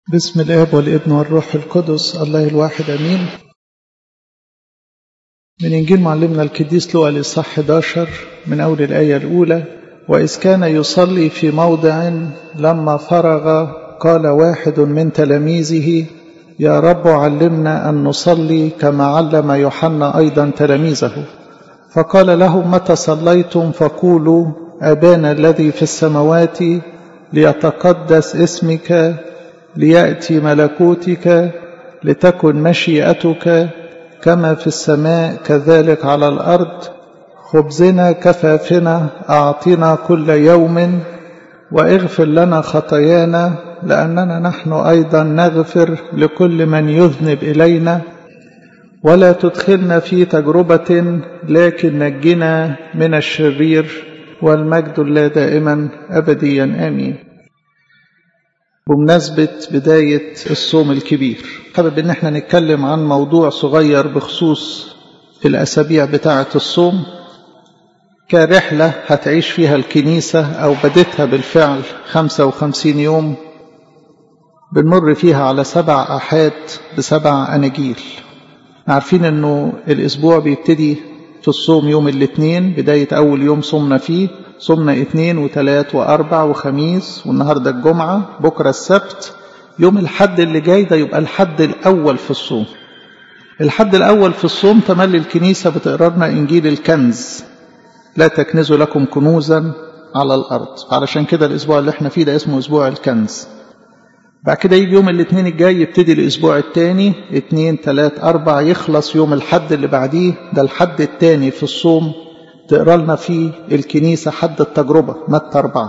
بسم الاب والابن والروح القدس الله الواحد امين من انجيل معلمنا القديس لوقا الاصحاح 11 من اول الايه الاولى واذ كان يصلي في موضع لما فرغ قال واحد من تلاميذه يا رب علمنا ان نصلي كما علم يوحنا ايضا تلاميذه فقال لهم متى صليتم فقولوا ابانا الذي في السماوات ليتقدس اسمك لياتي ملكوتك لتكن مشيئتك كما في السماء كذلك على الارض خبزنا كفافنا اعطنا كل يوم واغفر لنا خطايانا لاننا نحن ايضا نغفر لكل من يذنب الينا ولا تدخلنا في تجربه لكن نجنا من الشرير والمجد لا دائما ابديا امين بمناسبة بداية الصوم الكبير حابب ان احنا نتكلم عن موضوع صغير بخصوص الأسابيع بتاعة الصوم كرحلة هتعيش فيها الكنيسة أو بدتها بالفعل 55 يوم بنمر فيها على سبع آحاد بسبع أناجيل عارفين أنه الأسبوع بيبتدي في الصوم يوم الاثنين بداية أول يوم صمنا فيه صمنا اثنين وثلاث وأربع وخميس والنهاردة الجمعة بكرة السبت يوم الحد اللي جاي ده يبقى الحد الأول في الصوم الحد الأول في الصوم تملي الكنيسة بتقرا لنا إنجيل الكنز لا تكنزوا لكم كنوزا على الأرض علشان كده الأسبوع اللي احنا فيه ده اسمه أسبوع الكنز بعد كده يجي يوم الاثنين الجاي يبتدي الأسبوع الثاني اثنين ثلاث أربع يخلص يوم الحد اللي بعديه ده الحد الثاني في الصوم تقرا لنا فيه الكنيسة حد التجربة متى أربعة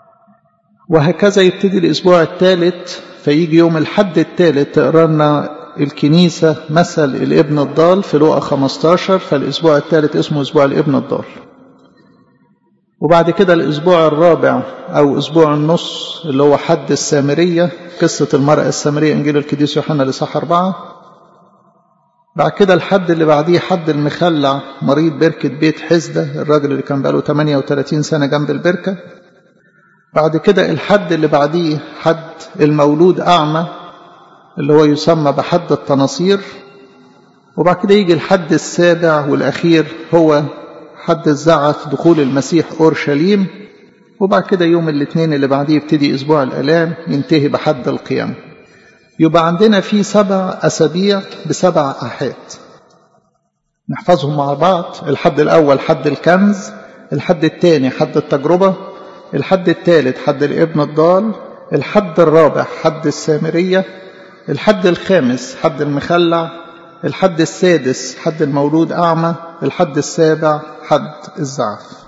وهكذا يبتدي الأسبوع الثالث فيجي يوم الحد الثالث تقرا لنا الكنيسة مثل الابن الضال في لوقا 15 فالأسبوع الثالث اسمه أسبوع الابن الضال وبعد كده الأسبوع الرابع أو أسبوع النص اللي هو حد السامرية قصة المرأة السامرية إنجيل القديس يوحنا لصح أربعة بعد كده الحد اللي بعديه حد المخلع مريض بركة بيت حزدة الراجل اللي كان بقاله 38 سنة جنب البركة بعد كده الحد اللي بعديه حد المولود أعمى اللي هو يسمى بحد التناصير وبعد كده يجي الحد السابع والأخير هو حد الزعف دخول المسيح أورشليم وبعد كده يوم الاثنين اللي بعديه يبتدي أسبوع الآلام ينتهي بحد القيامة يبقى عندنا في سبع أسابيع بسبع آحاد نحفظهم مع بعض الحد الأول حد الكنز الحد الثاني حد التجربة الحد الثالث حد الابن الضال الحد الرابع حد السامرية الحد الخامس حد المخلع الحد السادس حد المولود أعمى الحد السابع حد الزعف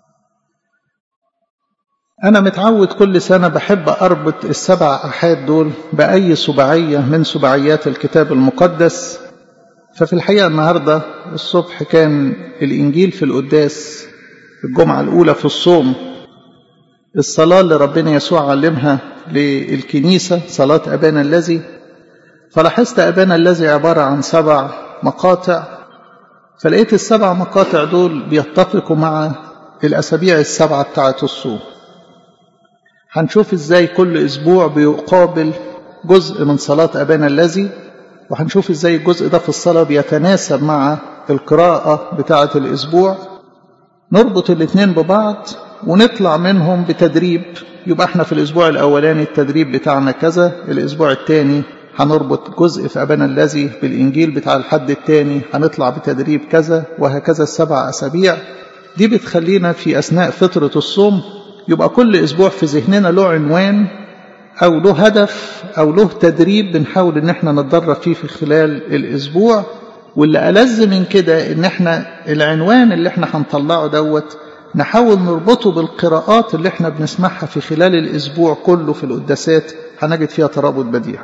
أنا متعود كل سنة بحب أربط السبع أحاد دول بأي سبعية من سبعيات الكتاب المقدس ففي الحقيقة النهاردة الصبح كان الإنجيل في القداس الجمعة الأولى في الصوم الصلاة اللي ربنا يسوع علمها للكنيسة صلاة أبانا الذي فلاحظت أبانا الذي عبارة عن سبع مقاطع فلقيت السبع مقاطع دول بيتفقوا مع الأسابيع السبعة بتاعة الصوم هنشوف ازاي كل اسبوع بيقابل جزء من صلاة أبانا الذي وهنشوف ازاي الجزء ده في الصلاة بيتناسب مع القراءة بتاعة الأسبوع نربط الاثنين ببعض ونطلع منهم بتدريب يبقى احنا في الأسبوع الأولاني التدريب بتاعنا كذا الأسبوع الثاني هنربط جزء في أبانا الذي بالإنجيل بتاع الحد الثاني هنطلع بتدريب كذا وهكذا السبع أسابيع دي بتخلينا في أثناء فترة الصوم يبقى كل أسبوع في ذهننا له عنوان أو له هدف أو له تدريب بنحاول إن احنا نتدرب فيه في خلال الأسبوع واللي ألذ من كده إن احنا العنوان اللي احنا هنطلعه دوت نحاول نربطه بالقراءات اللي احنا بنسمعها في خلال الأسبوع كله في القداسات هنجد فيها ترابط بديع.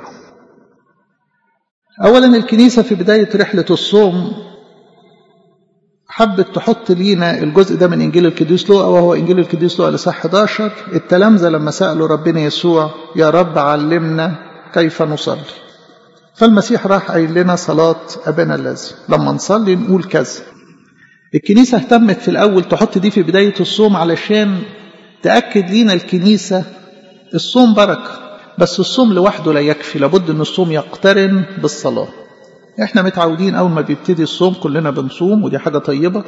أولا الكنيسة في بداية رحلة الصوم حبت تحط لينا الجزء ده من انجيل القديس لوقا وهو انجيل القديس لوقا لصح 11 التلامذه لما سالوا ربنا يسوع يا رب علمنا كيف نصلي فالمسيح راح قايل لنا صلاه ابانا الذي لما نصلي نقول كذا الكنيسه اهتمت في الاول تحط دي في بدايه الصوم علشان تاكد لينا الكنيسه الصوم بركه بس الصوم لوحده لا يكفي لابد ان الصوم يقترن بالصلاة احنا متعودين اول ما بيبتدي الصوم كلنا بنصوم ودي حاجة طيبة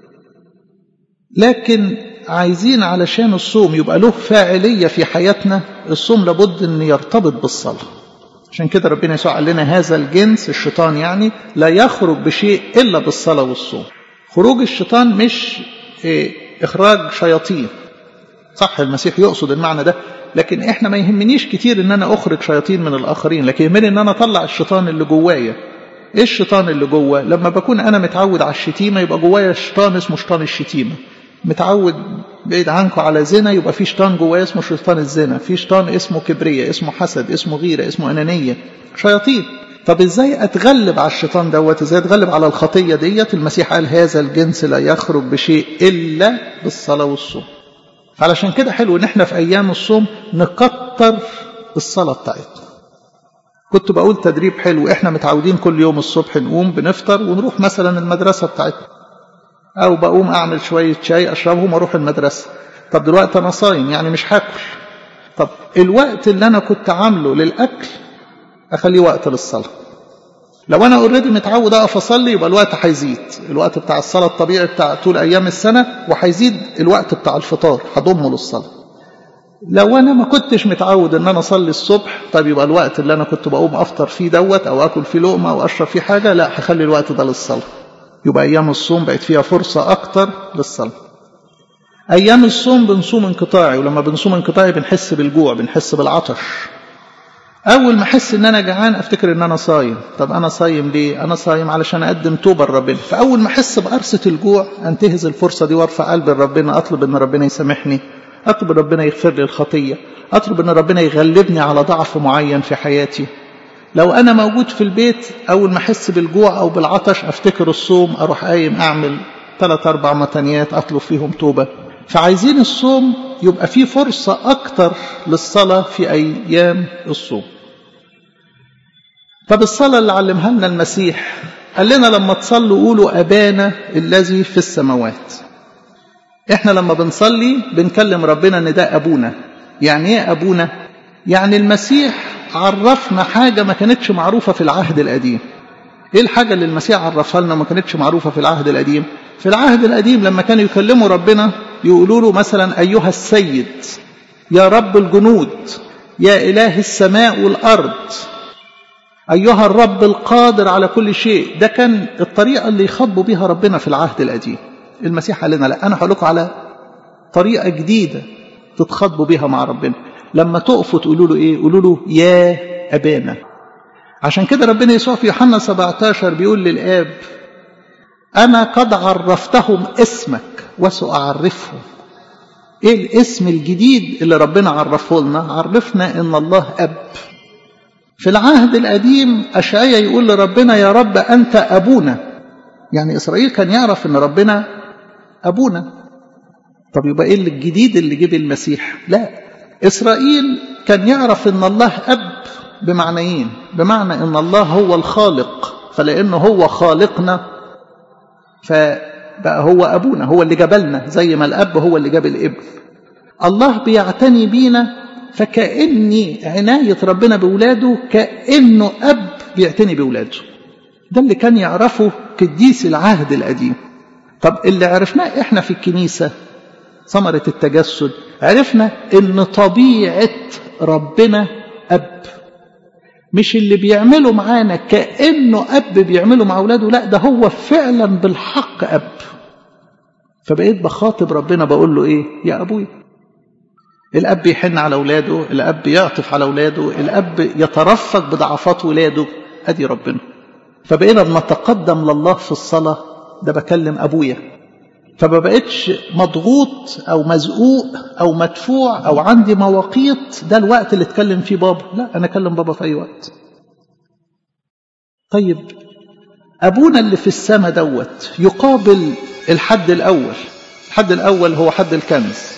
لكن عايزين علشان الصوم يبقى له فاعلية في حياتنا الصوم لابد ان يرتبط بالصلاة عشان كده ربنا يسوع قال لنا هذا الجنس الشيطان يعني لا يخرج بشيء الا بالصلاة والصوم خروج الشيطان مش إيه اخراج شياطين صح المسيح يقصد المعنى ده لكن احنا ما يهمنيش كتير ان انا اخرج شياطين من الاخرين لكن يهمني ان انا اطلع الشيطان اللي جوايا ايه الشيطان اللي جوه لما بكون انا متعود على الشتيمه يبقى جوايا شيطان اسمه شيطان الشتيمه متعود بعيد عنكم على زنا يبقى في شيطان جوايا اسمه شيطان الزنا في شيطان اسمه كبرية اسمه حسد اسمه غيرة اسمه أنانية شياطين طب ازاي اتغلب على الشيطان دوت ازاي اتغلب على الخطية ديت المسيح قال هذا الجنس لا يخرج بشيء إلا بالصلاة والصوم علشان كده حلو ان احنا في ايام الصوم نكتر الصلاة بتاعتنا كنت بقول تدريب حلو احنا متعودين كل يوم الصبح نقوم بنفطر ونروح مثلا المدرسة بتاعتنا او بقوم اعمل شوية شاي اشربهم واروح المدرسة طب دلوقتي انا صايم يعني مش هاكل طب الوقت اللي انا كنت عامله للاكل اخليه وقت للصلاة لو انا اوريدي متعود اقف اصلي يبقى الوقت هيزيد الوقت بتاع الصلاه الطبيعي بتاع طول ايام السنه وهيزيد الوقت بتاع الفطار هضمه للصلاه لو انا ما كنتش متعود ان انا اصلي الصبح طب يبقى الوقت اللي انا كنت بقوم افطر فيه دوت او اكل فيه لقمه او اشرب فيه حاجه لا هخلي الوقت ده للصلاه يبقى ايام الصوم بقت فيها فرصه اكتر للصلاه ايام الصوم بنصوم انقطاعي ولما بنصوم انقطاعي بنحس بالجوع بنحس بالعطش اول ما احس ان انا جعان افتكر ان انا صايم طب انا صايم ليه انا صايم علشان اقدم توبه لربنا فاول ما احس بقرصه الجوع انتهز الفرصه دي وارفع قلبي لربنا اطلب ان ربنا يسامحني اطلب ربنا يغفر لي الخطيه اطلب ان ربنا يغلبني على ضعف معين في حياتي لو انا موجود في البيت اول ما احس بالجوع او بالعطش افتكر الصوم اروح قايم اعمل ثلاث اربع متنيات اطلب فيهم توبه فعايزين الصوم يبقى فيه فرصة أكتر للصلاة في أيام الصوم طب الصلاة اللي علمها لنا المسيح قال لنا لما تصلوا قولوا أبانا الذي في السماوات احنا لما بنصلي بنكلم ربنا ان ده أبونا يعني ايه أبونا يعني المسيح عرفنا حاجة ما كانتش معروفة في العهد القديم ايه الحاجة اللي المسيح عرفها لنا ما كانتش معروفة في العهد القديم في العهد القديم لما كانوا يكلموا ربنا يقولوا له مثلا أيها السيد يا رب الجنود يا إله السماء والأرض أيها الرب القادر على كل شيء ده كان الطريقة اللي يخاطبوا بها ربنا في العهد القديم المسيح قال لنا لا أنا هقول لكم على طريقة جديدة تتخاطبوا بها مع ربنا لما تقفوا تقولوا له إيه قولوا له يا أبانا عشان كده ربنا يسوع في يوحنا 17 بيقول للآب أنا قد عرفتهم اسمك وسأعرفهم إيه الاسم الجديد اللي ربنا عرفه لنا عرفنا إن الله أب في العهد القديم أشعيا يقول لربنا يا رب أنت أبونا يعني إسرائيل كان يعرف إن ربنا أبونا طب يبقى إيه الجديد اللي جه المسيح لا إسرائيل كان يعرف إن الله أب بمعنيين بمعنى إن الله هو الخالق فلأنه هو خالقنا فبقى هو أبونا هو اللي جبلنا زي ما الأب هو اللي جاب الابن الله بيعتني بينا فكأني عناية ربنا بولاده كأنه أب بيعتني بولاده ده اللي كان يعرفه قديس العهد القديم طب اللي عرفناه احنا في الكنيسة ثمرة التجسد عرفنا ان طبيعة ربنا أب مش اللي بيعمله معانا كأنه أب بيعمله مع أولاده لا ده هو فعلا بالحق أب فبقيت بخاطب ربنا بقول له إيه يا أبوي الأب يحن على أولاده الأب يعطف على أولاده الأب يترفق بضعفات ولاده أدي ربنا فبقينا بنتقدم لله في الصلاة ده بكلم أبويا فما بقتش مضغوط أو مزقوق أو مدفوع أو عندي مواقيت ده الوقت اللي اتكلم فيه بابا لا أنا أكلم بابا في أي وقت طيب أبونا اللي في السماء دوت يقابل الحد الأول الحد الأول هو حد الكنز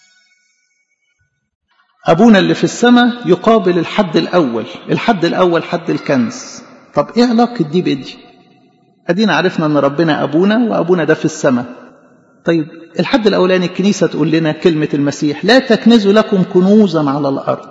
أبونا اللي في السماء يقابل الحد الأول الحد الأول حد الكنز طب إيه علاقة دي بدي أدينا عرفنا أن ربنا أبونا وأبونا ده في السماء طيب الحد الأولاني الكنيسة تقول لنا كلمة المسيح لا تكنزوا لكم كنوزا على الأرض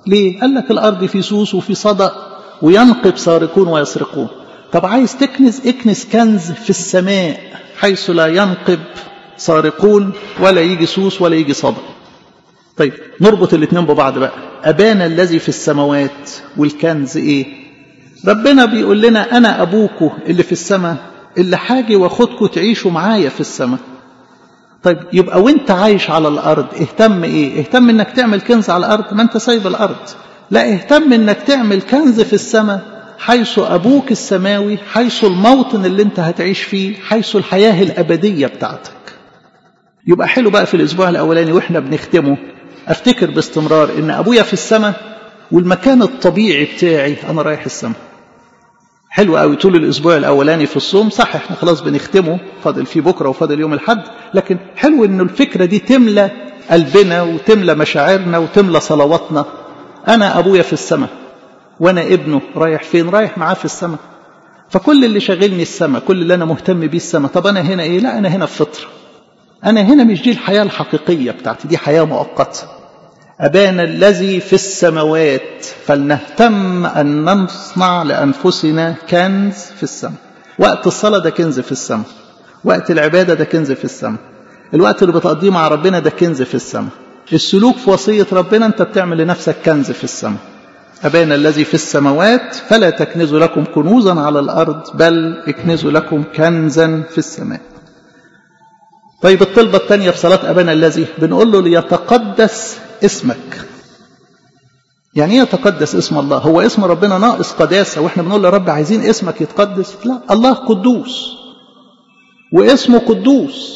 ليه قال لك الارض في سوس وفي صدأ وينقب سارقون ويسرقون طب عايز تكنز اكنز كنز في السماء حيث لا ينقب سارقون ولا يجي سوس ولا يجي صدأ طيب نربط الاثنين ببعض بقى أبانا الذي في السماوات والكنز إيه ربنا بيقول لنا أنا أبوكو اللي في السماء اللي حاجي واخدكوا تعيشوا معايا في السماء طيب يبقى وانت عايش على الأرض اهتم إيه اهتم انك تعمل كنز على الأرض ما انت سايب الأرض لا اهتم انك تعمل كنز في السماء حيث أبوك السماوي حيث الموطن اللي انت هتعيش فيه حيث الحياة الأبدية بتاعتك يبقى حلو بقى في الأسبوع الأولاني وإحنا بنختمه أفتكر باستمرار إن أبويا في السماء والمكان الطبيعي بتاعي أنا رايح السماء حلو قوي طول الأسبوع الأولاني في الصوم صح إحنا خلاص بنختمه فاضل فيه بكرة وفاضل يوم الحد لكن حلو إن الفكرة دي تملى قلبنا وتملى مشاعرنا وتملى صلواتنا أنا أبويا في السماء وأنا ابنه رايح فين رايح معاه في السماء فكل اللي شاغلني السماء كل اللي أنا مهتم بيه السماء طب أنا هنا إيه لا أنا هنا في فطرة أنا هنا مش دي الحياة الحقيقية بتاعتي دي حياة مؤقتة أبانا الذي في السماوات فلنهتم أن نصنع لأنفسنا كنز في السماء وقت الصلاة ده كنز في السماء وقت العبادة ده كنز في السماء الوقت اللي بتقضيه مع ربنا ده كنز في السماء السلوك في وصية ربنا أنت بتعمل لنفسك كنز في السماء أبانا الذي في السماوات فلا تكنزوا لكم كنوزا على الأرض بل اكنزوا لكم كنزا في السماء طيب الطلبة الثانية في صلاة أبانا الذي بنقول له ليتقدس اسمك يعني ايه يتقدس اسم الله هو اسم ربنا ناقص قداسة واحنا بنقول له رب عايزين اسمك يتقدس لا الله قدوس واسمه قدوس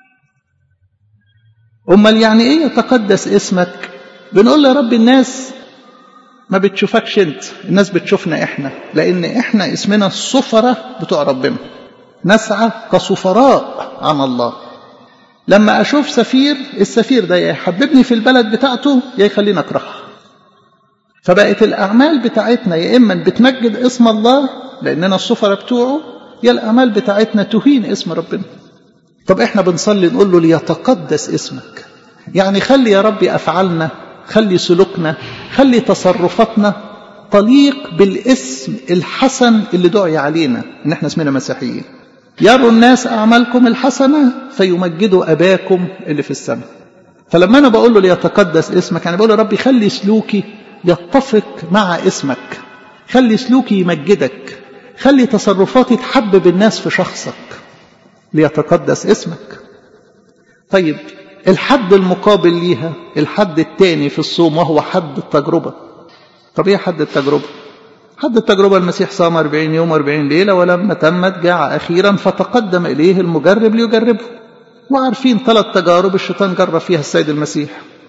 امال يعني ايه يتقدس اسمك بنقول له يا رب الناس ما بتشوفكش انت الناس بتشوفنا احنا لان احنا اسمنا السفرة بتوع ربنا نسعى كسفراء عن الله لما أشوف سفير السفير ده يحببني في البلد بتاعته يا يخليني أكرهها فبقت الأعمال بتاعتنا يا إما بتمجد اسم الله لأننا السفرة بتوعه يا الأعمال بتاعتنا تهين اسم ربنا طب إحنا بنصلي نقول له ليتقدس اسمك يعني خلي يا ربي أفعالنا خلي سلوكنا خلي تصرفاتنا تليق بالاسم الحسن اللي دعي علينا إن إحنا اسمنا مسيحيين يروا الناس أعمالكم الحسنة فيمجدوا أباكم اللي في السماء فلما أنا بقول له ليتقدس اسمك يعني بقول له ربي خلي سلوكي يتفق مع اسمك خلي سلوكي يمجدك خلي تصرفاتي تحبب الناس في شخصك ليتقدس اسمك طيب الحد المقابل ليها الحد الثاني في الصوم وهو حد التجربة طب ايه حد التجربة حد التجربة المسيح صام 40 يوم 40 ليلة ولما تمت جاع أخيرا فتقدم إليه المجرب ليجربه وعارفين ثلاث تجارب الشيطان جرب فيها السيد المسيح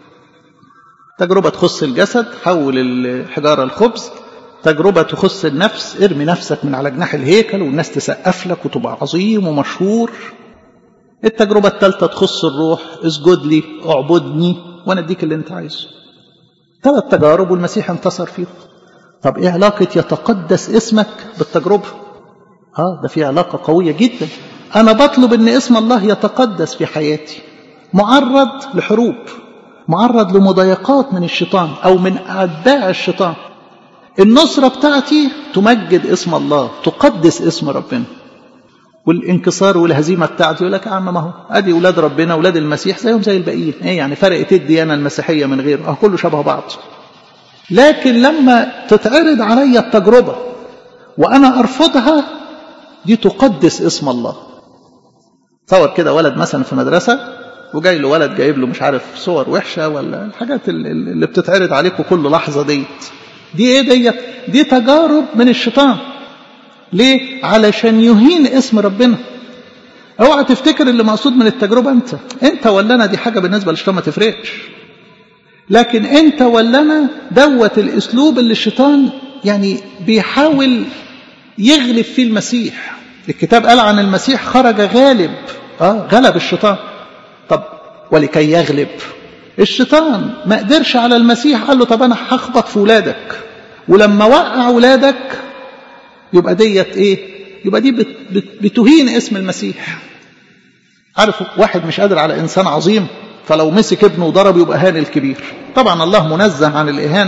تجربة تخص الجسد حول الحجارة الخبز تجربة تخص النفس ارمي نفسك من على جناح الهيكل والناس تسقف لك وتبقى عظيم ومشهور التجربة الثالثة تخص الروح اسجد لي اعبدني وانا اديك اللي انت عايزه ثلاث تجارب والمسيح انتصر فيهم طب ايه علاقة يتقدس اسمك بالتجربة اه ده في علاقة قوية جدا انا بطلب ان اسم الله يتقدس في حياتي معرض لحروب معرض لمضايقات من الشيطان او من اتباع الشيطان النصرة بتاعتي تمجد اسم الله تقدس اسم ربنا والانكسار والهزيمة بتاعتي يقول لك يا عم ما هو ادي اولاد ربنا اولاد المسيح زيهم زي الباقيين ايه يعني فرقت الديانة المسيحية من غيره اه كله شبه بعض لكن لما تتعرض علي التجربة وأنا أرفضها دي تقدس اسم الله تصور كده ولد مثلا في مدرسة وجاي له ولد جايب له مش عارف صور وحشة ولا الحاجات اللي بتتعرض عليكم كل لحظة ديت دي ايه ديت دي تجارب من الشيطان ليه علشان يهين اسم ربنا اوعى تفتكر اللي مقصود من التجربة انت انت ولا انا دي حاجة بالنسبة للشيطان ما تفرقش لكن انت ولا انا دوت الاسلوب اللي الشيطان يعني بيحاول يغلب فيه المسيح الكتاب قال عن المسيح خرج غالب اه غلب الشيطان طب ولكي يغلب الشيطان ما قدرش على المسيح قال له طب انا هخبط في ولادك ولما وقع ولادك يبقى ديت ايه يبقى دي بت بت بتهين اسم المسيح عارف واحد مش قادر على انسان عظيم فلو مسك ابنه وضرب يبقى هان الكبير طبعا الله منزه عن الإهانة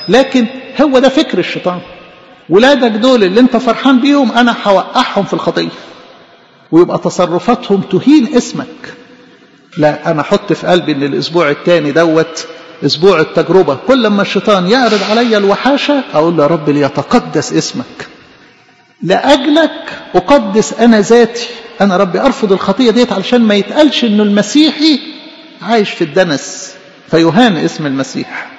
لكن هو ده فكر الشيطان ولادك دول اللي انت فرحان بيهم انا هوقعهم في الخطيه ويبقى تصرفاتهم تهين اسمك لا انا احط في قلبي ان الاسبوع الثاني دوت اسبوع التجربه كل ما الشيطان يعرض عليا الوحاشه اقول له يا رب ليتقدس اسمك لاجلك اقدس انا ذاتي انا ربي ارفض الخطيه ديت علشان ما يتقالش انه المسيحي عايش في الدنس فيهان اسم المسيح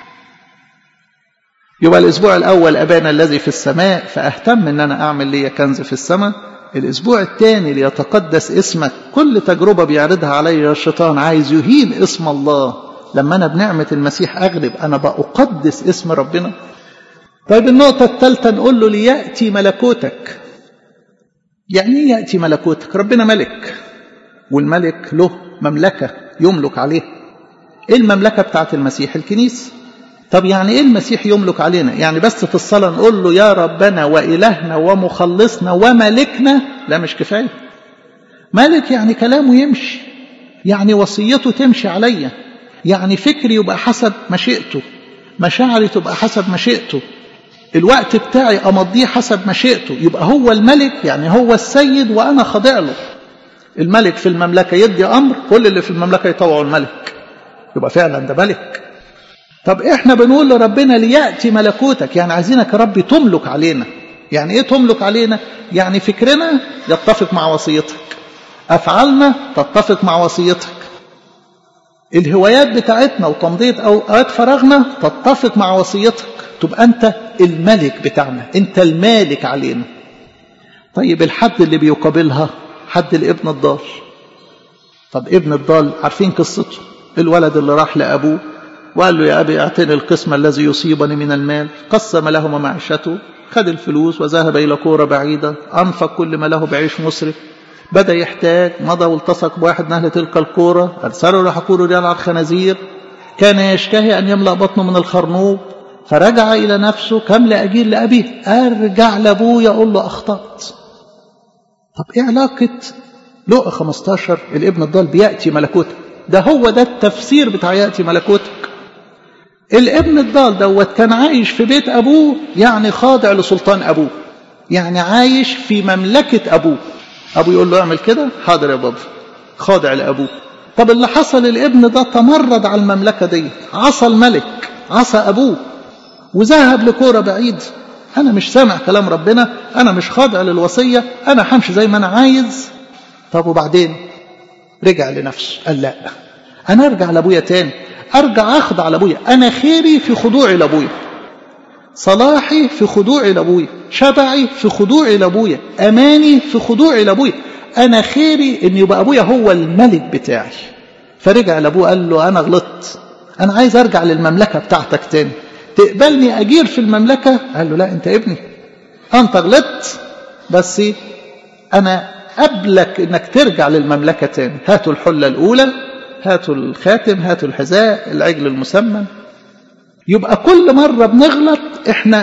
يبقى الاسبوع الاول ابانا الذي في السماء فاهتم ان انا اعمل لي كنز في السماء الاسبوع الثاني ليتقدس اسمك كل تجربه بيعرضها علي الشيطان عايز يهين اسم الله لما انا بنعمه المسيح اغلب انا بقدس اسم ربنا طيب النقطه الثالثه نقول له لياتي ملكوتك يعني ايه ياتي ملكوتك ربنا ملك والملك له مملكه يملك عليها ايه المملكه بتاعت المسيح الكنيسه طب يعني ايه المسيح يملك علينا يعني بس في الصلاه نقول له يا ربنا والهنا ومخلصنا وملكنا لا مش كفايه ملك يعني كلامه يمشي يعني وصيته تمشي عليا يعني فكري يبقى حسب مشيئته مشاعري تبقى حسب مشيئته الوقت بتاعي امضيه حسب مشيئته يبقى هو الملك يعني هو السيد وانا خاضع له الملك في المملكه يدي امر كل اللي في المملكه يطوعوا الملك يبقى فعلا ده ملك طب احنا بنقول لربنا لياتي ملكوتك يعني عايزينك يا ربي تملك علينا يعني ايه تملك علينا يعني فكرنا يتفق مع وصيتك افعالنا تتفق مع وصيتك الهوايات بتاعتنا وتمضيه اوقات فراغنا تتفق مع وصيتك تبقى انت الملك بتاعنا انت المالك علينا طيب الحد اللي بيقابلها حد الابن الضال طب ابن الضال عارفين قصته الولد اللي راح لابوه وقال له يا أبي اعطني القسم الذي يصيبني من المال قسم لهما معيشته خد الفلوس وذهب إلى كورة بعيدة أنفق كل ما له بعيش مسرف بدأ يحتاج مضى والتصق بواحد من أهل تلك الكورة أرسلوا لحقوله ريال على الخنازير كان يشتهي أن يملأ بطنه من الخرنوب فرجع إلى نفسه كم لأجير لأبيه أرجع لأبوه يقول له أخطأت طب إيه علاقة لقى 15 الابن الضال بيأتي ملكوته ده هو ده التفسير بتاع يأتي ملكوتك الابن الضال دوت كان عايش في بيت أبوه يعني خاضع لسلطان أبوه يعني عايش في مملكة أبوه أبوه يقول له اعمل كده حاضر يا بابا خاضع لأبوه طب اللي حصل الابن ده تمرد على المملكة دي عصى الملك عصى أبوه وذهب لكورة بعيد أنا مش سامع كلام ربنا أنا مش خاضع للوصية أنا همشي زي ما أنا عايز طب وبعدين رجع لنفسه قال لا أنا أرجع لأبويا تاني أرجع أخضع لأبويا أنا خيري في خضوعي لأبويا صلاحي في خضوعي لأبويا شبعي في خضوعي لأبويا أماني في خضوعي لأبويا أنا خيري إن يبقى أبويا هو الملك بتاعي فرجع لأبوه قال له أنا غلطت أنا عايز أرجع للمملكة بتاعتك تاني تقبلني أجير في المملكة قال له لا أنت ابني أنت غلطت بس أنا قبلك إنك ترجع للمملكة تاني هاتوا الحلة الأولى هاتوا الخاتم هاتوا الحذاء العجل المسمن يبقى كل مرة بنغلط احنا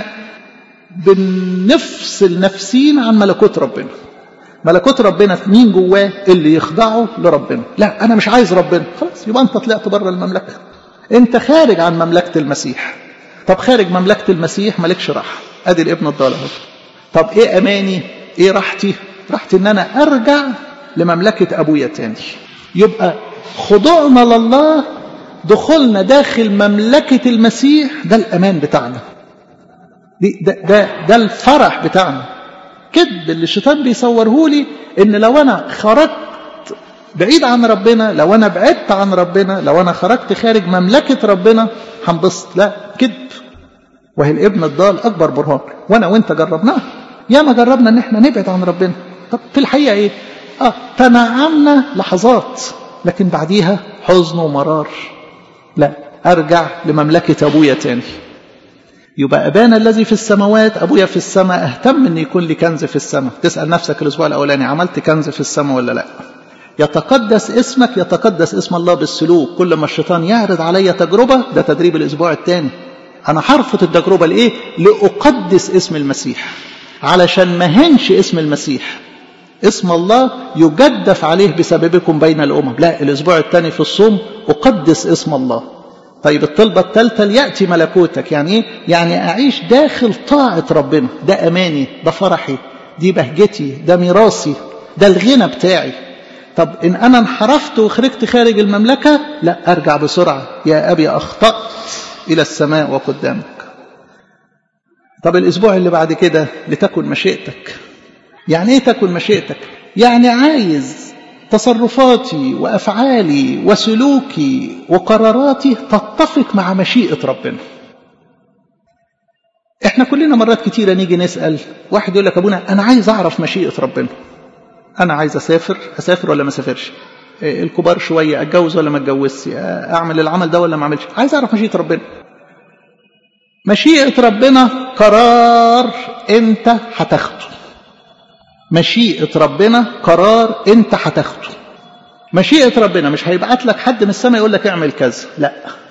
بنفصل نفسين عن ملكوت ربنا ملكوت ربنا في مين جواه اللي يخضعه لربنا لا انا مش عايز ربنا خلاص يبقى انت طلعت بره المملكه انت خارج عن مملكه المسيح طب خارج مملكه المسيح مالكش راحه ادي الابن الضال اهو طب ايه اماني ايه راحتي راحتي ان انا ارجع لمملكه ابويا تاني يبقى خضوعنا لله دخولنا داخل مملكة المسيح ده الأمان بتاعنا ده, ده, ده الفرح بتاعنا كذب اللي الشيطان بيصوره لي ان لو انا خرجت بعيد عن ربنا لو انا بعدت عن ربنا لو انا خرجت خارج مملكة ربنا هنبسط لا كذب وهي الابن الضال اكبر برهان وانا وانت جربناها يا ما جربنا ان احنا نبعد عن ربنا طب في الحقيقة ايه اه تنعمنا لحظات لكن بعديها حزن ومرار لا أرجع لمملكة أبويا تاني يبقى أبانا الذي في السماوات أبويا في السماء أهتم أن يكون لي كنز في السماء تسأل نفسك الأسبوع الأولاني عملت كنز في السماء ولا لا يتقدس اسمك يتقدس اسم الله بالسلوك كل ما الشيطان يعرض علي تجربة ده تدريب الأسبوع الثاني أنا حرفة التجربة لإيه لأقدس اسم المسيح علشان ما هنش اسم المسيح اسم الله يجدف عليه بسببكم بين الأمم لا الأسبوع الثاني في الصوم أقدس اسم الله طيب الطلبة الثالثة ليأتي ملكوتك يعني ايه؟ يعني أعيش داخل طاعة ربنا ده أماني ده فرحي دي بهجتي ده ميراثي ده الغنى بتاعي طب إن أنا انحرفت وخرجت خارج المملكة لا أرجع بسرعة يا أبي أخطأت إلى السماء وقدامك طب الأسبوع اللي بعد كده لتكن مشيئتك يعني إيه تكن مشيئتك يعني عايز تصرفاتي وأفعالي وسلوكي وقراراتي تتفق مع مشيئة ربنا احنا كلنا مرات كتيرة نيجي نسأل واحد يقول لك أبونا أنا عايز أعرف مشيئة ربنا أنا عايز أسافر أسافر ولا ما أسافرش الكبار شوية أتجوز ولا ما أتجوزش أعمل العمل ده ولا ما أعملش عايز أعرف مشيئة ربنا مشيئة ربنا قرار أنت هتاخده مشيئة ربنا قرار أنت هتاخده مشيئة ربنا مش هيبعت لك حد من السماء يقول لك اعمل كذا لا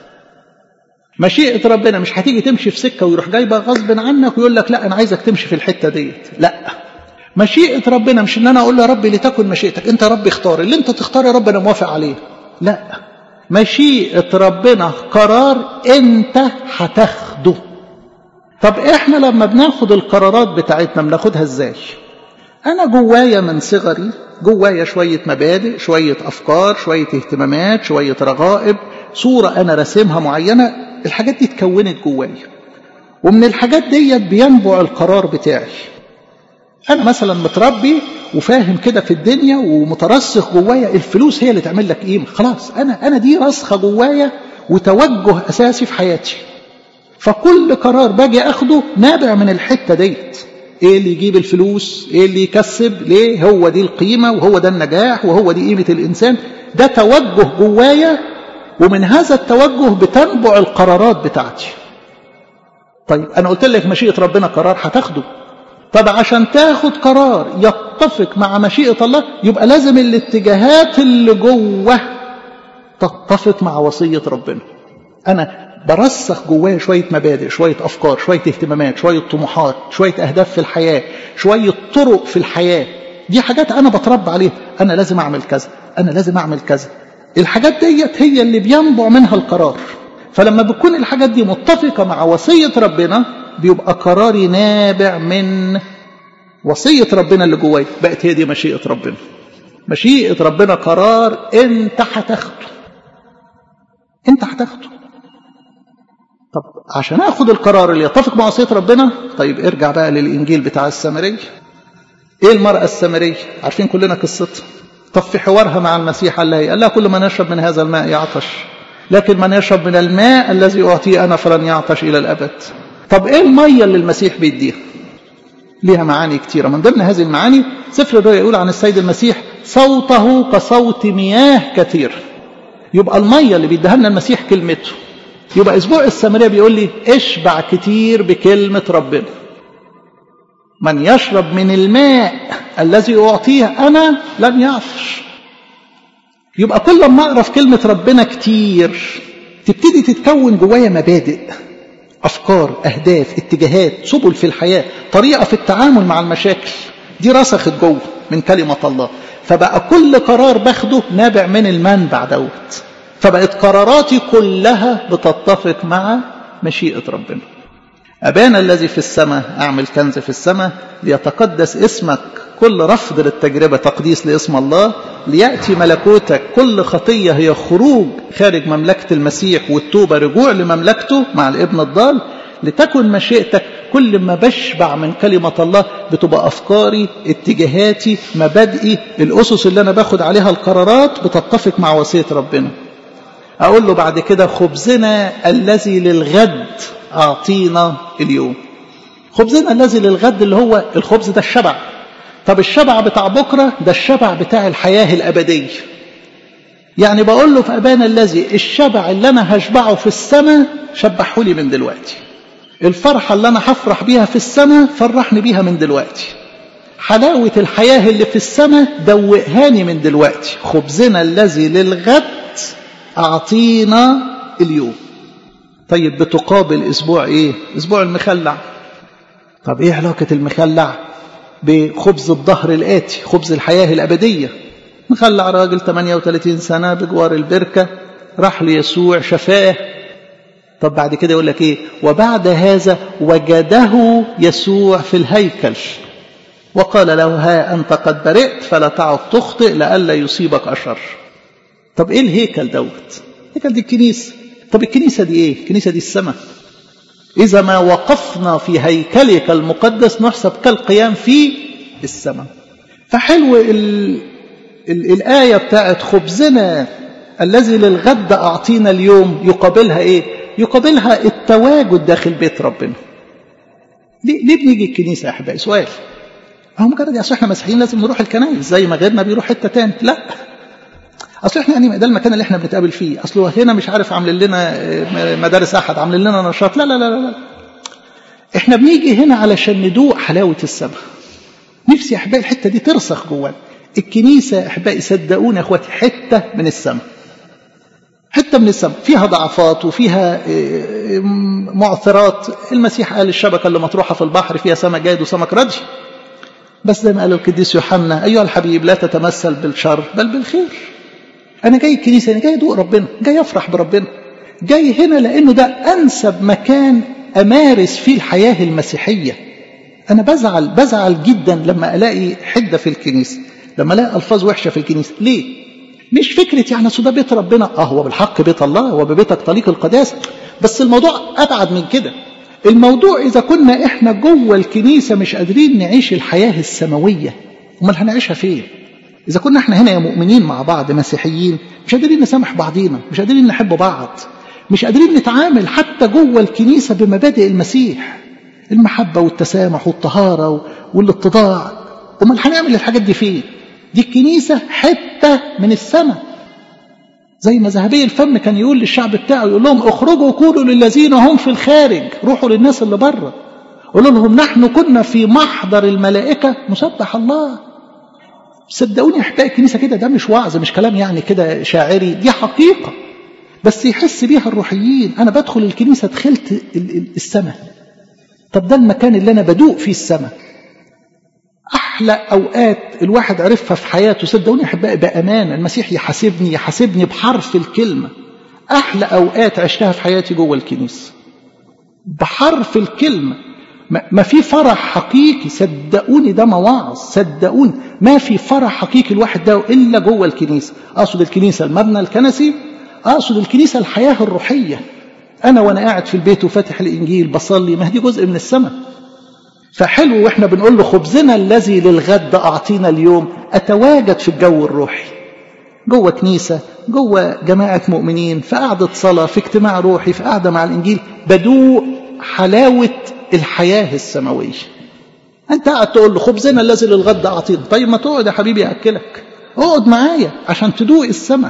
مشيئة ربنا مش هتيجي تمشي في سكة ويروح جايبك غصب عنك ويقول لك لا أنا عايزك تمشي في الحتة ديت لا مشيئة ربنا مش ان انا اقول يا رب لتكن مشيئتك انت يا رب اختار اللي انت تختار يا رب انا موافق عليه لا مشيئة ربنا قرار انت هتاخده طب احنا لما بناخد القرارات بتاعتنا بناخدها ازاي انا جوايا من صغري جوايا شوية مبادئ شوية افكار شوية اهتمامات شوية رغائب صورة انا راسمها معينة الحاجات دي اتكونت جوايا ومن الحاجات ديت بينبع القرار بتاعي انا مثلا متربي وفاهم كده في الدنيا ومترسخ جوايا الفلوس هي اللي تعمل لك قيمه خلاص انا انا دي راسخه جوايا وتوجه اساسي في حياتي فكل قرار باجي اخده نابع من الحته ديت ايه اللي يجيب الفلوس ايه اللي يكسب ليه هو دي القيمه وهو ده النجاح وهو دي قيمه الانسان ده توجه جوايا ومن هذا التوجه بتنبع القرارات بتاعتي طيب انا قلت لك مشيئه ربنا قرار هتاخده طب عشان تاخد قرار يتفق مع مشيئة الله يبقى لازم الاتجاهات اللي جوه تتفق مع وصية ربنا أنا برسخ جوايا شوية مبادئ شوية أفكار شوية اهتمامات شوية طموحات شوية أهداف في الحياة شوية طرق في الحياة دي حاجات أنا بتربى عليها أنا لازم أعمل كذا أنا لازم أعمل كذا الحاجات ديت هي اللي بينبع منها القرار فلما بتكون الحاجات دي متفقة مع وصية ربنا بيبقى قراري نابع من وصية ربنا اللي جوايا بقت هي دي مشيئة ربنا مشيئة ربنا قرار انت هتاخده انت هتاخده طب عشان اخد القرار اللي يتفق مع وصية ربنا طيب ارجع بقى للانجيل بتاع السامرية ايه المرأة السامرية عارفين كلنا قصتها طب في حوارها مع المسيح قال لها قال لها كل من يشرب من هذا الماء يعطش لكن من يشرب من الماء الذي أعطيه أنا فلن يعطش إلى الأبد طب ايه الميه اللي المسيح بيديها ليها معاني كتيره من ضمن هذه المعاني سفر الرؤيا يقول عن السيد المسيح صوته كصوت مياه كثير يبقى الميه اللي بيديها لنا المسيح كلمته يبقى اسبوع السامريه بيقول لي اشبع كتير بكلمه ربنا من يشرب من الماء الذي اعطيه انا لن يعطش يبقى كل ما اقرا في كلمه ربنا كتير تبتدي تتكون جوايا مبادئ أفكار أهداف اتجاهات سبل في الحياة طريقة في التعامل مع المشاكل دي رسخت جوه من كلمة الله فبقى كل قرار باخده نابع من المنبع دوت فبقت قراراتي كلها بتتفق مع مشيئة ربنا أبانا الذي في السماء أعمل كنز في السماء ليتقدس اسمك كل رفض للتجربة تقديس لاسم الله ليأتي ملكوتك كل خطية هي خروج خارج مملكة المسيح والتوبة رجوع لمملكته مع الابن الضال لتكن مشيئتك كل ما بشبع من كلمة الله بتبقى أفكاري اتجاهاتي مبادئي الأسس اللي أنا باخد عليها القرارات بتتفق مع وصية ربنا أقول له بعد كده خبزنا الذي للغد أعطينا اليوم خبزنا الذي للغد اللي هو الخبز ده الشبع طب الشبع بتاع بكرة ده الشبع بتاع الحياة الأبدية يعني بقول له في أبانا الذي الشبع اللي أنا هشبعه في السماء شبحه لي من دلوقتي الفرحة اللي أنا هفرح بيها في السماء فرحني بيها من دلوقتي حلاوة الحياة اللي في السماء دوقهاني من دلوقتي خبزنا الذي للغد أعطينا اليوم طيب بتقابل أسبوع إيه أسبوع المخلع طب إيه علاقة المخلع بخبز الظهر الآتي خبز الحياة الأبدية مخلع راجل 38 سنة بجوار البركة راح ليسوع شفاه طب بعد كده يقول لك ايه وبعد هذا وجده يسوع في الهيكل وقال له ها أنت قد برئت فلا تعد تخطئ لئلا يصيبك أشر طب ايه الهيكل دوت الهيكل دي الكنيسة طب الكنيسة دي ايه الكنيسة دي السماء إذا ما وقفنا في هيكلك المقدس نحسب كالقيام في السماء فحلو ال... ال... الآية بتاعت خبزنا الذي للغد أعطينا اليوم يقابلها إيه يقابلها التواجد داخل بيت ربنا ليه, ليه بنيجي الكنيسة يا أحبائي سؤال هو مجرد يا احنا مسيحيين لازم نروح الكنائس زي ما غيرنا بيروح حته تاني لا اصل احنا يعني ده المكان اللي احنا بنتقابل فيه اصل هنا مش عارف عاملين لنا مدارس احد عاملين لنا نشاط لا لا لا لا احنا بنيجي هنا علشان ندوق حلاوه السماء نفسي يا احبائي الحته دي ترسخ جوانا الكنيسه يا احبائي صدقوني يا اخواتي حته من السماء حته من السماء فيها ضعفات وفيها معثرات المسيح قال الشبكه اللي مطروحه في البحر فيها سمك جيد وسمك ردي بس زي ما قال القديس يوحنا ايها الحبيب لا تتمثل بالشر بل بالخير انا جاي الكنيسه انا جاي ادوق ربنا جاي افرح بربنا جاي هنا لانه ده انسب مكان امارس فيه الحياه المسيحيه انا بزعل بزعل جدا لما الاقي حده في الكنيسه لما الاقي الفاظ وحشه في الكنيسه ليه مش فكره يعني اصل ده بيت ربنا اه هو بالحق بيت الله هو ببيتك طريق القداسه بس الموضوع ابعد من كده الموضوع إذا كنا إحنا جوه الكنيسة مش قادرين نعيش الحياة السماوية أمال هنعيشها فين؟ إذا كنا إحنا هنا يا مؤمنين مع بعض مسيحيين مش قادرين نسامح بعضينا مش قادرين نحب بعض مش قادرين نتعامل حتى جوه الكنيسة بمبادئ المسيح المحبة والتسامح والطهارة والاتضاع أمال هنعمل الحاجات دي فين؟ دي الكنيسة حتة من السماء زي ما ذهبي الفم كان يقول للشعب بتاعه يقول لهم اخرجوا قولوا للذين هم في الخارج روحوا للناس اللي بره قولوا لهم نحن كنا في محضر الملائكة نسبح الله صدقوني احبائي الكنيسة كده ده مش وعظ مش كلام يعني كده شاعري دي حقيقة بس يحس بيها الروحيين أنا بدخل الكنيسة دخلت السماء طب ده المكان اللي أنا بدوق فيه السماء أحلى أوقات الواحد عرفها في حياته صدقوني أحبائي بأمانة المسيح يحاسبني يحاسبني بحرف الكلمة أحلى أوقات عشتها في حياتي جوه الكنيسة بحرف الكلمة ما في فرح حقيقي صدقوني ده مواعظ صدقوني ما في فرح حقيقي الواحد ده إلا جوه الكنيسة أقصد الكنيسة المبنى الكنسي أقصد الكنيسة الحياة الروحية أنا وأنا قاعد في البيت وفاتح الإنجيل بصلي ما دي جزء من السماء فحلو واحنا بنقول له خبزنا الذي للغد اعطينا اليوم اتواجد في الجو الروحي جوه كنيسه جوه جماعه مؤمنين في قعده صلاه في اجتماع روحي في قعده مع الانجيل بدوق حلاوه الحياه السماويه انت قاعد تقول له خبزنا الذي للغد اعطينا طيب ما تقعد يا حبيبي اكلك اقعد معايا عشان تدوق السماء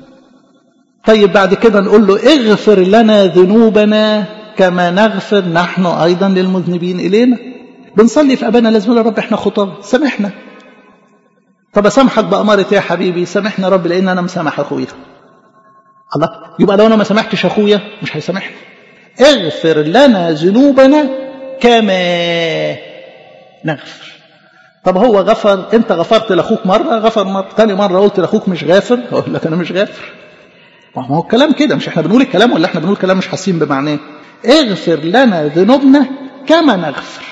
طيب بعد كده نقول له اغفر لنا ذنوبنا كما نغفر نحن ايضا للمذنبين الينا بنصلي في أبانا لازم يا رب احنا خطاب سامحنا طب أسامحك بأمارة يا حبيبي سامحنا رب لأن أنا مسامح أخويا الله يبقى لو أنا ما سامحتش أخويا مش هيسامحني اغفر لنا ذنوبنا كما نغفر طب هو غفر انت غفرت لاخوك مره غفر مره ثاني مره قلت لاخوك مش غافر اقول لك انا مش غافر ما هو الكلام كده مش احنا بنقول الكلام ولا احنا بنقول كلام مش حاسين بمعناه اغفر لنا ذنوبنا كما نغفر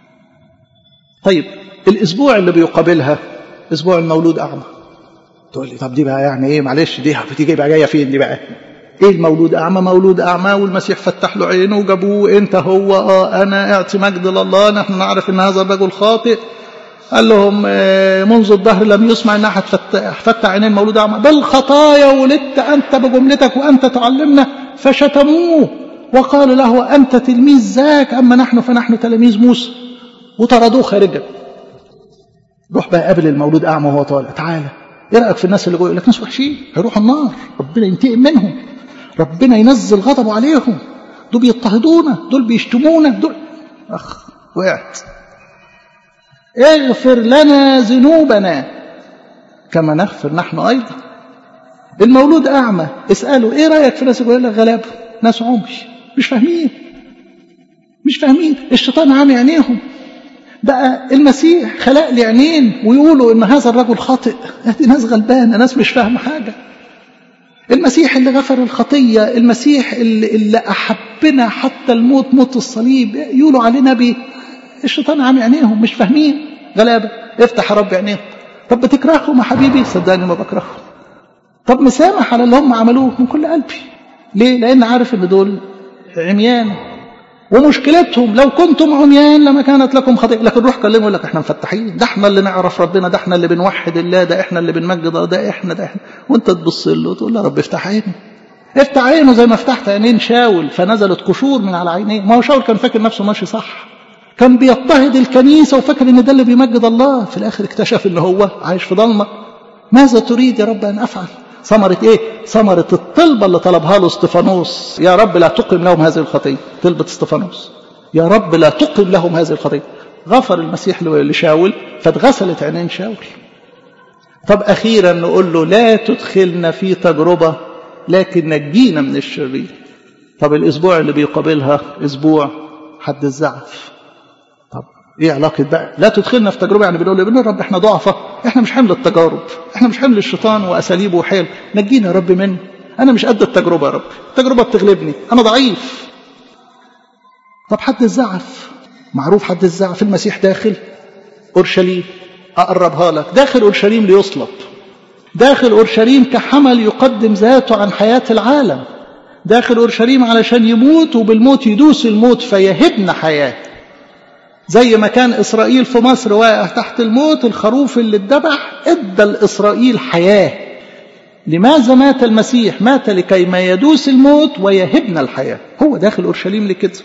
طيب الاسبوع اللي بيقابلها اسبوع المولود اعمى تقول لي طب دي بقى يعني ايه معلش دي بتيجي بقى جايه فين دي بقى ايه المولود اعمى مولود اعمى والمسيح فتح له عينه وجابوه انت هو اه انا اعطي مجد لله نحن نعرف ان هذا الرجل خاطئ قال لهم منذ الظهر لم يسمع ان احد فتح عينين مولود اعمى بالخطايا ولدت انت بجملتك وانت تعلمنا فشتموه وقالوا له انت تلميذ ذاك اما نحن فنحن تلاميذ موسى وطردوه خارجا روح بقى قابل المولود اعمى وهو طالع تعالى ايه رايك في الناس اللي جوه يقول لك ناس وحشين هيروحوا النار ربنا ينتقم منهم ربنا ينزل غضبه عليهم دول بيضطهدونا دول بيشتمونا دول اخ وقعت اغفر لنا ذنوبنا كما نغفر نحن ايضا المولود اعمى اساله ايه رايك في ناس يقول لك غلابه ناس عمي مش فاهمين مش فاهمين الشيطان عامي عينيهم بقى المسيح خلق لي عينين ويقولوا ان هذا الرجل خاطئ دي ناس غلبانه ناس مش فاهمه حاجه المسيح اللي غفر الخطية المسيح اللي, اللي أحبنا حتى الموت موت الصليب يقولوا عليه نبي الشيطان عامي عينيهم مش فاهمين غلابة افتح يا رب عينيهم طب بتكرههم يا حبيبي صدقني ما بكرههم طب مسامح على اللي هم عملوه من كل قلبي ليه لأن عارف ان دول عميان ومشكلتهم لو كنتم عميان لما كانت لكم خطيئة لكن روح كلمه يقول لك احنا مفتحين ده احنا اللي نعرف ربنا ده احنا اللي بنوحد الله ده احنا اللي بنمجد ده احنا ده احنا وانت تبص له وتقول له رب افتح عينه افتح عينه زي ما فتحت عينين شاول فنزلت قشور من على عينيه ما هو شاول كان فاكر نفسه ماشي صح كان بيضطهد الكنيسة وفاكر ان ده اللي بيمجد الله في الاخر اكتشف ان هو عايش في ضلمة ماذا تريد يا رب ان افعل ثمرة ايه ثمرة الطلبة اللي طلبها له استفانوس يا رب لا تقم لهم هذه الخطية طلبة استفانوس يا رب لا تقم لهم هذه الخطية غفر المسيح لشاول فاتغسلت عينين شاول طب أخيرا نقول له لا تدخلنا في تجربة لكن نجينا من الشرير طب الأسبوع اللي بيقابلها أسبوع حد الزعف طب ايه علاقة بقى لا تدخلنا في تجربة يعني بنقول له رب احنا ضعفة احنا مش حمل التجارب احنا مش حمل الشيطان وأساليبه وحيل نجينا يا رب منه أنا مش قد التجربة يا رب التجربة بتغلبني أنا ضعيف طب حد الزعف معروف حد الزعف المسيح داخل أورشليم أقربها لك داخل أورشليم ليصلب داخل أورشليم كحمل يقدم ذاته عن حياة العالم داخل أورشليم علشان يموت وبالموت يدوس الموت فيهبنا حياة زي ما كان إسرائيل في مصر واقع تحت الموت الخروف اللي اتذبح ادى لإسرائيل حياة لماذا مات المسيح مات لكي ما يدوس الموت ويهبنا الحياة هو داخل أورشليم لكده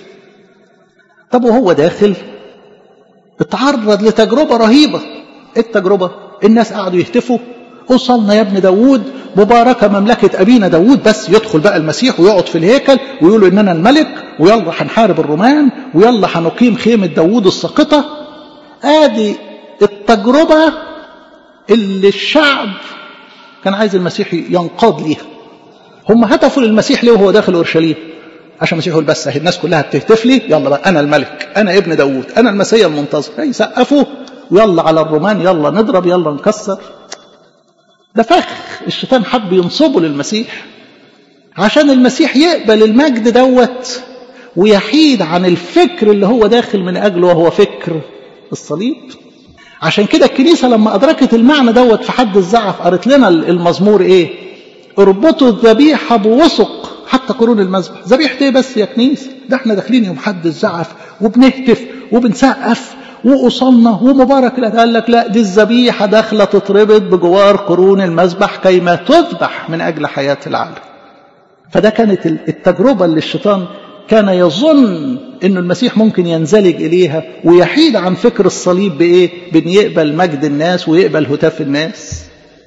طب وهو داخل اتعرض لتجربة رهيبة التجربة الناس قعدوا يهتفوا وصلنا يا ابن داوود مباركة مملكة أبينا داوود بس يدخل بقى المسيح ويقعد في الهيكل ويقولوا إننا الملك ويلا هنحارب الرومان ويلا هنقيم خيمة داوود الساقطة آدي التجربة اللي الشعب كان عايز المسيح ينقاد ليها هم هتفوا للمسيح ليه وهو داخل أورشليم عشان المسيح يقول بس اهي الناس كلها بتهتف لي يلا بقى انا الملك انا ابن داوود انا المسيح المنتظر يسقفوا ويلا على الرومان يلا نضرب يلا نكسر ده فخ الشيطان حب ينصبه للمسيح عشان المسيح يقبل المجد دوت ويحيد عن الفكر اللي هو داخل من اجله وهو فكر الصليب عشان كده الكنيسه لما ادركت المعنى دوت في حد الزعف قالت لنا المزمور ايه اربطوا الذبيحه بوثق حتى قرون المذبح ذبيحة ايه بس يا كنيسة ده احنا داخلين يوم حد الزعف وبنهتف وبنسقف وأصلنا ومبارك لا قال لك لا دي الذبيحة داخلة تتربط بجوار قرون المذبح كيما تذبح من أجل حياة العالم فده كانت التجربة اللي الشيطان كان يظن أن المسيح ممكن ينزلج إليها ويحيد عن فكر الصليب بإيه؟ بأن يقبل مجد الناس ويقبل هتاف الناس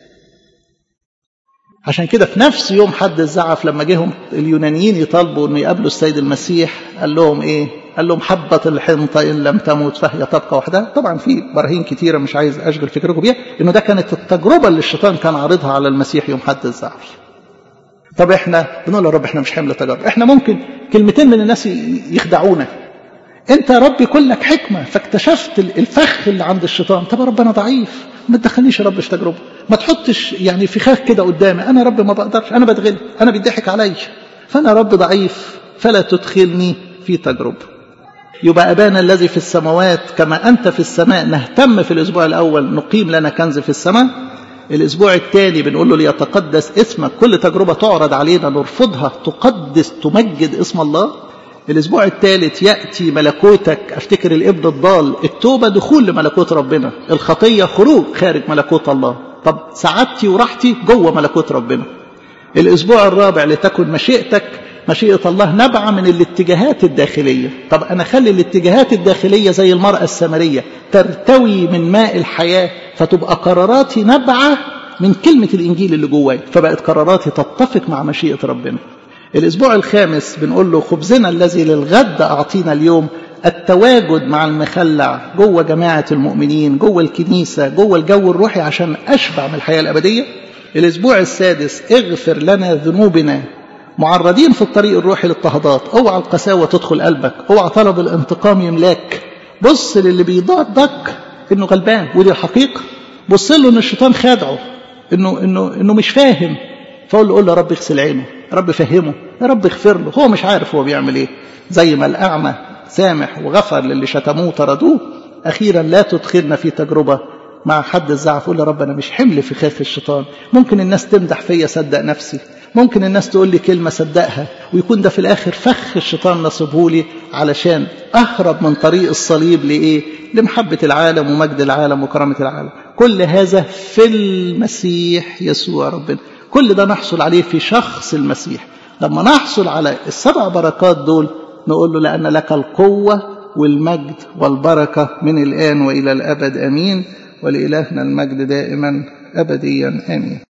عشان كده في نفس يوم حد الزعف لما جيهم اليونانيين يطالبوا انه يقابلوا السيد المسيح قال لهم ايه قال لهم حبة الحنطة إن لم تموت فهي تبقى وحدها طبعا في براهين كتيرة مش عايز أشغل فكركم بيها إنه ده كانت التجربة اللي الشيطان كان عارضها على المسيح يوم حد الزعف طب احنا بنقول يا رب احنا مش حمل تجارب احنا ممكن كلمتين من الناس يخدعونا انت يا رب كلك حكمة فاكتشفت الفخ اللي عند الشيطان طب يا رب انا ضعيف ما تدخلنيش يا رب في تجربة ما تحطش يعني فخاخ كده قدامي انا يا رب ما بقدرش انا بتغلب انا بيضحك عليا فانا يا رب ضعيف فلا تدخلني في تجربة يبقى أبانا الذي في السماوات كما أنت في السماء نهتم في الأسبوع الأول نقيم لنا كنز في السماء الأسبوع الثاني بنقول له ليتقدس اسمك كل تجربة تعرض علينا نرفضها تقدس تمجد اسم الله الأسبوع الثالث يأتي ملكوتك أفتكر الابن الضال التوبة دخول لملكوت ربنا الخطية خروج خارج ملكوت الله طب سعادتي وراحتي جوه ملكوت ربنا الأسبوع الرابع لتكن مشيئتك مشيئة الله نبع من الاتجاهات الداخلية طب أنا خلي الاتجاهات الداخلية زي المرأة السامرية ترتوي من ماء الحياة فتبقى قراراتي نبعة من كلمة الإنجيل اللي جواي فبقت قراراتي تتفق مع مشيئة ربنا الأسبوع الخامس بنقول له خبزنا الذي للغد أعطينا اليوم التواجد مع المخلع جوه جماعة المؤمنين جوه الكنيسة جوه الجو الروحي عشان أشبع من الحياة الأبدية الأسبوع السادس اغفر لنا ذنوبنا معرضين في الطريق الروحي للاضطهادات اوعى القساوة تدخل قلبك اوعى طلب الانتقام يملاك بص للي بيضادك انه غلبان ودي الحقيقة بص له ان الشيطان خادعه انه انه انه مش فاهم فاقول له قول له يا رب اغسل عينه يا رب فهمه يا رب اغفر له هو مش عارف هو بيعمل ايه زي ما الاعمى سامح وغفر للي شتموه طردوه اخيرا لا تدخلنا في تجربه مع حد الزعف قول يا رب انا مش حمل في خاف الشيطان ممكن الناس تمدح فيا صدق نفسي ممكن الناس تقول لي كلمه صدقها ويكون ده في الاخر فخ الشيطان نصبه لي علشان اهرب من طريق الصليب لايه لمحبه العالم ومجد العالم وكرامه العالم كل هذا في المسيح يسوع ربنا كل ده نحصل عليه في شخص المسيح لما نحصل على السبع بركات دول نقول له لأن لك القوة والمجد والبركة من الآن وإلى الأبد أمين ولإلهنا المجد دائما أبديا آمين